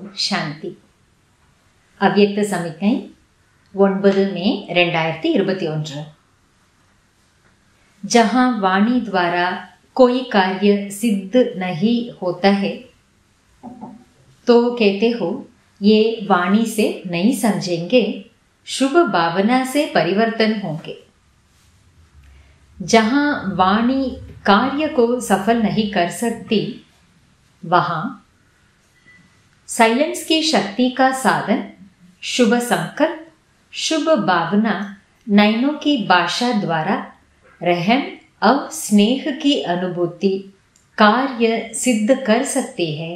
சாந்தி அவ்யக்த சமிக்கை ஒன்பது மே ரெண்டாயிரத்தி இருபத்தி ஒன்று जहां वाणी द्वारा कोई कार्य सिद्ध नहीं होता है तो कहते हो ये वाणी से नहीं समझेंगे शुभ भावना से परिवर्तन होंगे जहां वाणी कार्य को सफल नहीं कर सकती वहां साइलेंस की शक्ति का साधन शुभ संकल्प शुभ भावना नयनों की भाषा द्वारा रहम और स्नेह की अनुभूति कार्य सिद्ध कर सकती है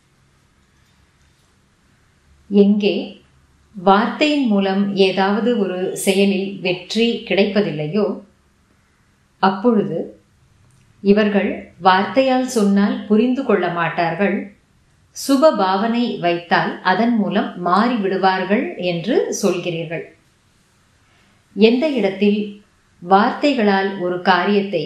எங்கே வார்த்தையின் மூலம் ஏதாவது ஒரு செயலில் வெற்றி கிடைப்பதில்லையோ அப்பொழுது இவர்கள் வார்த்தையால் சொன்னால் புரிந்து கொள்ள மாட்டார்கள் சுப பாவனை வைத்தால் அதன் மூலம் மாறிவிடுவார்கள் என்று சொல்கிறீர்கள் எந்த இடத்தில் வார்த்தைகளால் ஒரு காரியத்தை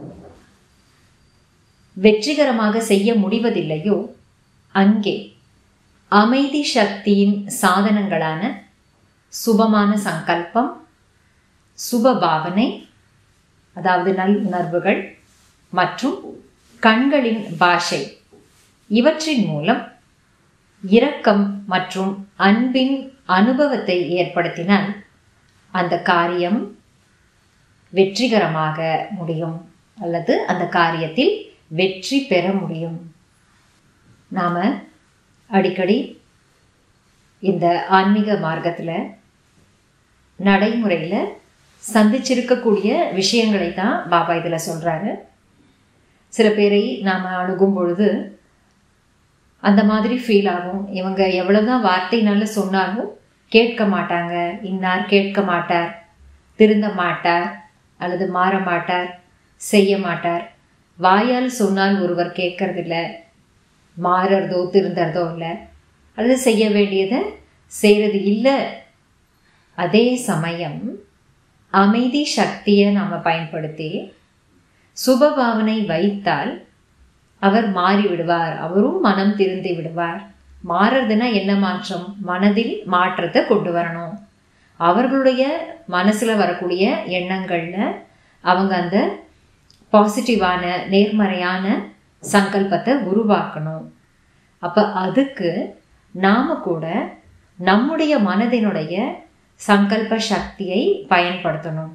வெற்றிகரமாக செய்ய முடிவதில்லையோ அங்கே அமைதி சக்தியின் சாதனங்களான சுபமான சங்கல்பம் சுப பாவனை அதாவது நல் உணர்வுகள் மற்றும் கண்களின் பாஷை இவற்றின் மூலம் இரக்கம் மற்றும் அன்பின் அனுபவத்தை ஏற்படுத்தினால் அந்த காரியம் வெற்றிகரமாக முடியும் அல்லது அந்த காரியத்தில் வெற்றி பெற முடியும் நாம் அடிக்கடி இந்த ஆன்மீக மார்க்கத்தில் நடைமுறையில் சந்திச்சிருக்கக்கூடிய விஷயங்களை தான் பாபா இதில் சொல்கிறாரு சில பேரை நாம் அணுகும் பொழுது அந்த மாதிரி ஃபீல் ஆகும் இவங்க எவ்வளவுதான் வார்த்தைனால சொன்னாலும் கேட்க மாட்டாங்க இன்னார் கேட்க மாட்டார் திருந்த மாட்டார் அல்லது மாற மாட்டார் செய்ய மாட்டார் வாயால் சொன்னால் ஒருவர் கேட்கறதில்ல மாறுறதோ திருந்துறதோ இல்லை அல்லது செய்ய வேண்டியதை செய்கிறது இல்லை அதே சமயம் அமைதி சக்தியை நாம் பயன்படுத்தி சுபபாவனை வைத்தால் அவர் மாறி விடுவார் அவரும் மனம் திருந்தி விடுவார் மாறுறதுன்னா என்ன மாற்றம் மனதில் மாற்றத்தை கொண்டு வரணும் அவர்களுடைய மனசில் வரக்கூடிய எண்ணங்களில் அவங்க அந்த பாசிட்டிவான நேர்மறையான சங்கல்பத்தை உருவாக்கணும் அப்போ அதுக்கு நாம் கூட நம்முடைய மனதினுடைய சங்கல்ப சக்தியை பயன்படுத்தணும்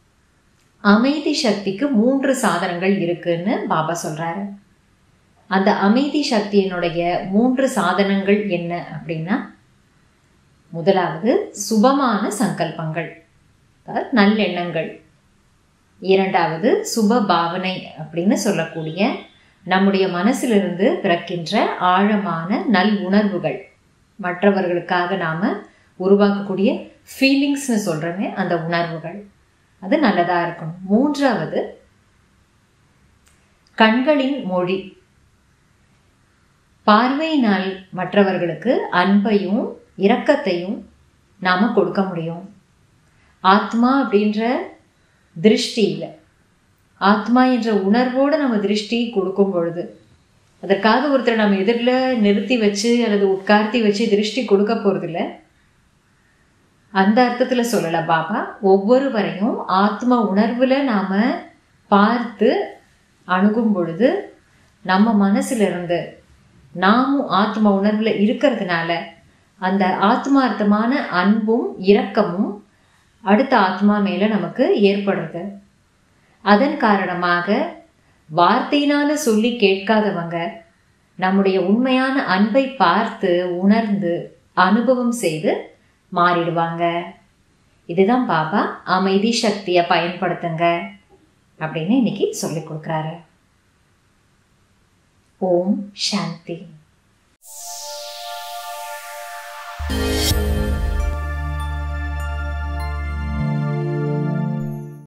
அமைதி சக்திக்கு மூன்று சாதனங்கள் இருக்குன்னு பாபா சொல்கிறாரு அந்த அமைதி சக்தியினுடைய மூன்று சாதனங்கள் என்ன அப்படின்னா முதலாவது சுபமான சங்கல்பங்கள் அதாவது நல்லெண்ணங்கள் இரண்டாவது சுப பாவனை அப்படின்னு சொல்லக்கூடிய நம்முடைய மனசிலிருந்து பிறக்கின்ற ஆழமான நல் உணர்வுகள் மற்றவர்களுக்காக நாம் உருவாக்கக்கூடிய ஃபீலிங்ஸ்னு சொல்கிறோமே அந்த உணர்வுகள் அது நல்லதாக இருக்கணும் மூன்றாவது கண்களின் மொழி பார்வையினால் மற்றவர்களுக்கு அன்பையும் இரக்கத்தையும் நாம் கொடுக்க முடியும் ஆத்மா அப்படின்ற திருஷ்டியில் ஆத்மா என்ற உணர்வோடு நம்ம திருஷ்டி கொடுக்கும் பொழுது அதற்காக ஒருத்தரை நம்ம எதிரில் நிறுத்தி வச்சு அல்லது உட்கார்த்தி வச்சு திருஷ்டி கொடுக்க போகிறதில்ல அந்த அர்த்தத்தில் சொல்லலை பாபா ஒவ்வொருவரையும் ஆத்ம உணர்வில் நாம் பார்த்து அணுகும் பொழுது நம்ம மனசிலிருந்து நாமும் ஆத்ம உணர்வில் இருக்கிறதுனால அந்த ஆத்மார்த்தமான அன்பும் இரக்கமும் அடுத்த ஆத்மா மேலே நமக்கு ஏற்படுறது அதன் காரணமாக வார்த்தையினால சொல்லி கேட்காதவங்க நம்முடைய உண்மையான அன்பை பார்த்து உணர்ந்து அனுபவம் செய்து மாறிடுவாங்க இதுதான் பாபா அமைதி சக்தியை பயன்படுத்துங்க அப்படின்னு இன்னைக்கு சொல்லி கொடுக்குறாரு ஓம் சாந்தி